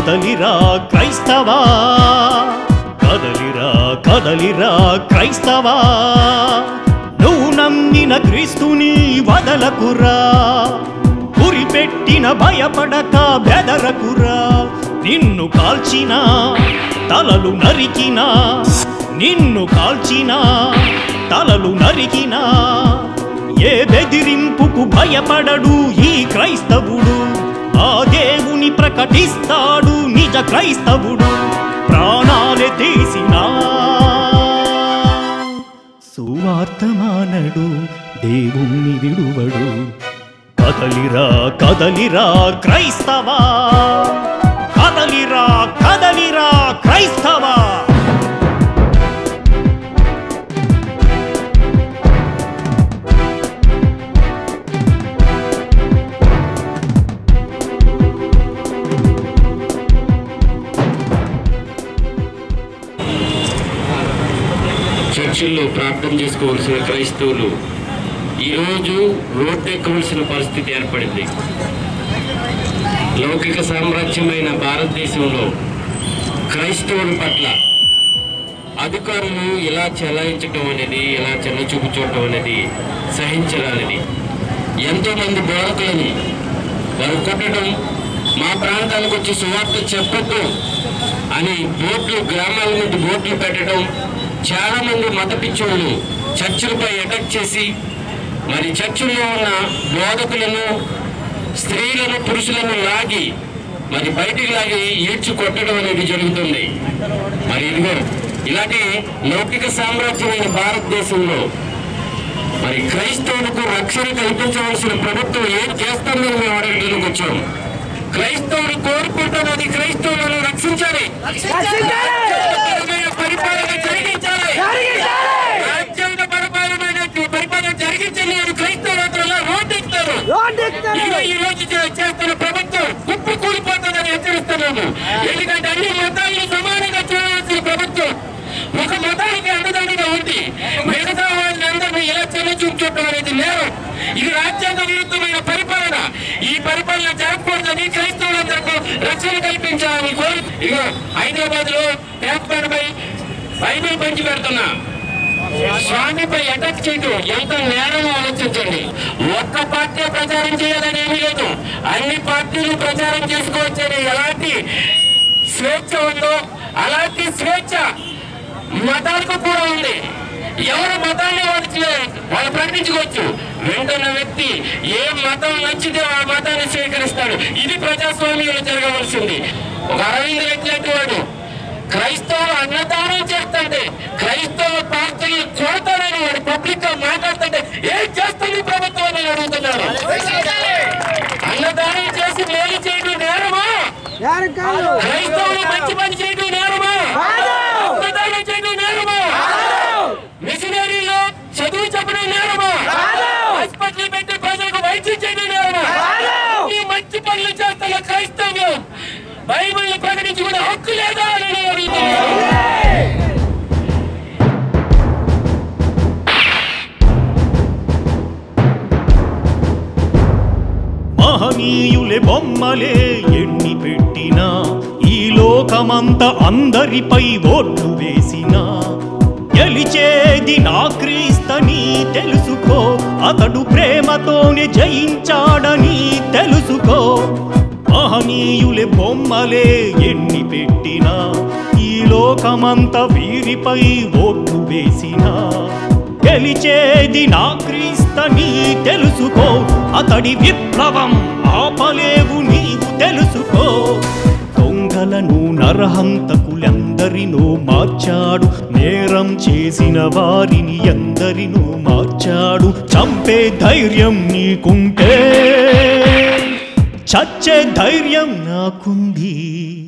కదలిరా క్రైస్తవా కదలిరా కదలిరా క్రైస్తవా నువ్వు నమ్మిన క్రీస్తుని వదలకురా గురిపెట్టిన భయపడక బెదరకురా నిన్ను కాల్చిన తలలు నరికినా నిన్ను కాల్చిన తలలు నరికినా ఏ బెదిరింపుకు భయపడడు ఈ క్రైస్తవుడు ఆ దేవుని ప్రకటిస్తాడు నిజ క్రైస్తవుడు ప్రాణాలే తీసినా సువార్తమానడు దేవుణ్ణి విడువడు కదలిరా కదలిరా క్రైస్తవా కదలిరా కదలిరా క్రైస్తవా చర్చిల్లో ప్రార్థన చేసుకోవాల్సిన క్రైస్తవులు ఈరోజు రోడ్డు ఎక్కవలసిన పరిస్థితి ఏర్పడింది లౌకిక సామ్రాజ్యమైన భారతదేశంలో క్రైస్తవుల పట్ల అధికారులు ఇలా చెలాయించటం అనేది ఇలా చిన్నచూపు చూడటం అనేది సహించరానిది ఎంతో మంది బోధకులను వారు కొట్టడం మా ప్రాంతానికి వచ్చి సువార్త చెప్పొద్దు అని బోట్లు గ్రామాల నుండి బోట్లు పెట్టడం చాలా మంది మత పిచ్చోళ్ళు చర్చిలపై అటాక్ చేసి మరి చర్చిలో ఉన్న బోధకులను స్త్రీలను పురుషులను లాగి మరి బయటికి లాగి ఈడ్చి కొట్టడం అనేది జరుగుతుంది మరి ఇదిగో ఇలాంటి లౌకిక సామ్రాజ్యమైన భారతదేశంలో మరి క్రైస్తవులకు రక్షణ కల్పించవలసిన ప్రభుత్వం ఏం చేస్తుందని మేము అడగడానికి వచ్చాం క్రైస్తవులు కోరుకుంటున్నది క్రైస్తవులను రక్షించాలి రాజ్యాంగపరమైన పరిపాలన జరిగించాలి రాజ్యాంగ పరిపాలన పరిపాలన జరిగించని వారు క్రైస్తవులు రోడ్డు ఎక్కుతారు ఇదిగో ఈ రోజు చే- చేస్తున్న ప్రభుత్వం కుప్పు కూలిపోతుందని హెచ్చరిస్తున్నాము ఎందుకంటే అన్ని మతాలను సమానంగా చూడాల్సిన ప్రభుత్వం ఒక మతానికి అండదండగా ఉంది మిగతా వాళ్ళందరినీ ఇలా చిన్న చూపించడం అనేది నేరం ఇది రాజ్యాంగ విరుద్ధమైన పరిపాలన ఈ పరిపాలన జరగకూడదని క్రైస్తవులందరికీ రక్షణ కల్పించాలని కోరి ఇగో హైదరాబాద్ లో పేపర్పై బైబిల్ పంచి పెడుతున్నా స్వామిపై అటాక్ చేయటం ఎంత నేరమో ఆలోచించండి ఒక్క పార్టీ ప్రచారం చేయాలని ఏమీ లేదు అన్ని పార్టీలు ప్రచారం చేసుకోవచ్చని ఎలాంటి స్వేచ్ఛ ఉందో అలాంటి స్వేచ్ఛ మతాలకు కూడా ఉంది ఎవరు మతాన్ని వాళ్ళు వాళ్ళు ప్రకటించుకోవచ్చు వెంటన్న వ్యక్తి ఏ మతం నచ్చితే ఆ మతాన్ని స్వీకరిస్తాడు ఇది ప్రజాస్వామ్యంలో జరగవలసింది ఒక అరవింద్ వ్యక్తి లాంటి వాడు క్రైస్తవులు అన్నదానం చేస్తుంటే క్రైస్తవ పార్టీలు కొడతాడని వాడు పబ్లిక్ గా మాట్లాడుతుంటే ఏం చేస్తుంది ప్రభుత్వం అని నేను అడుగుతున్నాను అన్నదానం చేసి మేలు చేయడం నేరమా క్రైస్తవులు మంచి పని చేయడం నేరమా అన్నదానం చేయడం నేరమా మిషనరీలో చదువు చెప్పడం నేరమా హాస్పిటల్ పెట్టి ప్రజలకు వైద్యం చేయడం నేరమా ఈ మంచి పనులు చేస్తున్న క్రైస్తవ్యం బైబిల్ ప్రకటించుకునే హక్కు లేదా అని నేను అడుగుతున్నాను మహనీయులే బొమ్మలే ఎన్ని పెట్టినా ఈ లోకమంత అందరిపై ఓట్లు వేసినా గెలిచేది నా క్రీస్తని తెలుసుకో అతడు ప్రేమతోనే జయించాడని తెలుసుకో మహనీయులే బొమ్మలే ఎన్ని పెట్టినా ఈ లోకమంత వీరిపై ఓట్లు వేసినా గెలిచేది నా క్రీస్తని తెలుసుకో అతడి విప్లవం ఆపలేవు నీవు తెలుసుకో దొంగలను నరహంతకులెందరినో మార్చాడు నేరం చేసిన వారిని ఎందరినో మార్చాడు చంపే ధైర్యం నీకుంటే చచ్చే ధైర్యం నాకుంది